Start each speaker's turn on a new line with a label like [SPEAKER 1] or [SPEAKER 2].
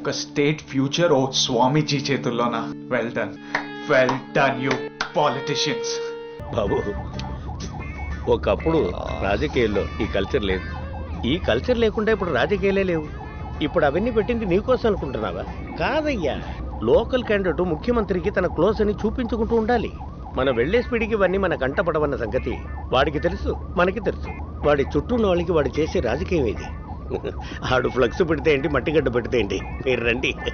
[SPEAKER 1] ఒక state future ఓ స్వామీజీ చేతుల్లోనా well done well done you politicians
[SPEAKER 2] Babu ఒకప్పుడు రాజకీయాల్లో ఈ కల్చర్ లేదు ఈ కల్చర్ లేకుండా ఇప్పుడు రాజకీయాలే లేవు ఇప్పుడు అవన్నీ పెట్టింది నీకోసం అనుకుంటున్నావా కాదయ్యా లోకల్ క్యాండిడేట్ ముఖ్యమంత్రికి తన క్లోజ్ అని చూపించుకుంటూ ఉండాలి మనం వెళ్లే స్పీడ్కి ఇవన్నీ మన కంట పడవన్న సంగతి వాడికి తెలుసు మనకి తెలుసు వాడి చుట్టూ ఉన్న వాళ్ళకి వాడు చేసే రాజకీయం ఇది ఆడు ఫ్లక్స్ పెడితే ఏంటి మట్టిగడ్డ పెడితే ఏంటి మీరు రండి